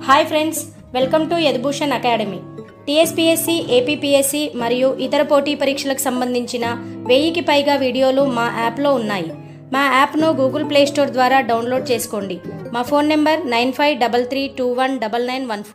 hi friends welcome to Yadubhushan academy TSPSC APPSC మరియు ఇతర పోటీ పరీక్షలకు సంబంధించిన వెయ్యికి పైగా వీడియోలు మా యాప్లో ఉన్నాయి మా యాప్ను గూగుల్ ప్లే స్టోర్ ద్వారా డౌన్లోడ్ చేసుకోండి మా phone number nine five double three two one double nine one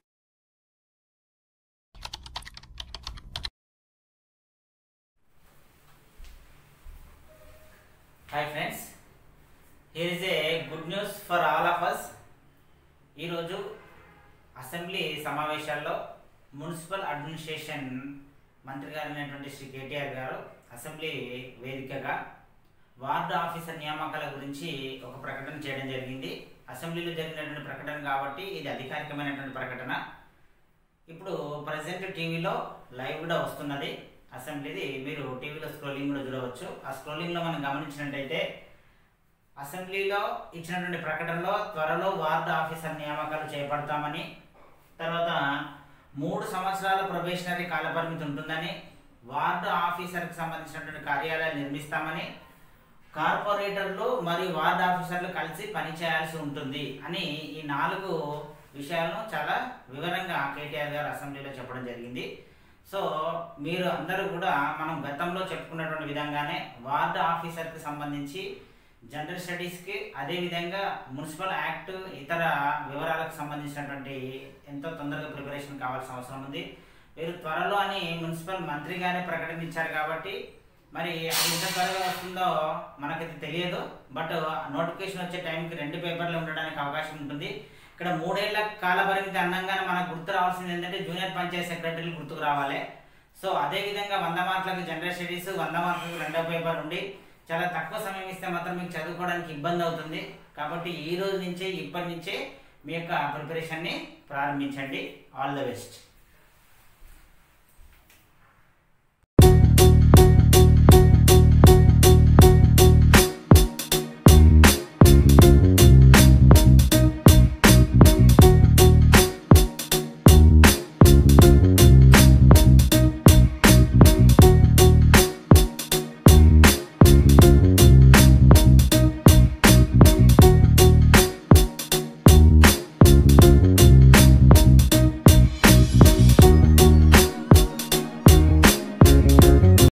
hi friends here is a good news for all of us ఈరోజు అసెంబ్లీ సమావేశాల్లో మున్సిపల్ అడ్మినిస్ట్రేషన్ మంత్రి గారు అయినటువంటి శ్రీ కేటీఆర్ గారు అసెంబ్లీ వేదికగా వార్డు ఆఫీసర్ నియామకాల గురించి ఒక ప్రకటన చేయడం జరిగింది అసెంబ్లీలో జరిగినటువంటి ప్రకటన కాబట్టి ఇది అధికారికమైనటువంటి ప్రకటన ఇప్పుడు ప్రజెంట్ టీవీలో లైవ్ కూడా వస్తున్నది అసెంబ్లీది మీరు టీవీలో స్క్రోలింగ్ కూడా చూడవచ్చు ఆ స్క్రోలింగ్లో మనం గమనించినట్టయితే అసెంబ్లీలో ఇచ్చినటువంటి ప్రకటనలో త్వరలో వార్డు ఆఫీసర్ నియామకాలు చేపడతామని తర్వాత మూడు సంవత్సరాల ప్రొబేషనరీ కాలపరిమితి ఉంటుందని వార్డు ఆఫీసర్కి సంబంధించినటువంటి కార్యాలయాలు నిర్మిస్తామని కార్పొరేటర్లు మరియు వార్డు ఆఫీసర్లు కలిసి పనిచేయాల్సి ఉంటుంది అని ఈ నాలుగు విషయాలను చాలా వివరంగా కేటీఆర్ గారు అసెంబ్లీలో చెప్పడం జరిగింది సో మీరు అందరూ కూడా మనం గతంలో చెప్పుకున్నటువంటి విధంగానే వార్డు ఆఫీసర్కి సంబంధించి జనరల్ స్టడీస్కి అదేవిధంగా మున్సిపల్ యాక్ట్ ఇతర వివరాలకు సంబంధించినటువంటి ఎంతో తొందరగా ప్రిపరేషన్ కావాల్సిన అవసరం ఉంది మీరు త్వరలో అని మున్సిపల్ మంత్రి గారే ప్రకటించారు కాబట్టి మరి అది ఎంత త్వరగా వస్తుందో మనకైతే తెలియదు బట్ నోటిఫికేషన్ వచ్చే టైంకి రెండు పేపర్లు ఉండడానికి అవకాశం ఉంటుంది ఇక్కడ మూడేళ్ల కాల పరిమితి అన్నంగానే మనకు గుర్తు రావాల్సింది ఏంటంటే జూనియర్ పంచాయత్ సెక్రటరీలు గుర్తుకు రావాలి సో అదే విధంగా వంద మార్కులకు జనరల్ స్టడీస్ వంద మార్కులకు రెండో పేపర్ ఉండి చాలా తక్కువ సమయం ఇస్తే మాత్రం మీకు చదువుకోవడానికి ఇబ్బంది అవుతుంది కాబట్టి ఈ రోజు నుంచే ఇప్పటి నుంచే మీ యొక్క ప్రిపరేషన్ని ప్రారంభించండి ఆల్ ద బెస్ట్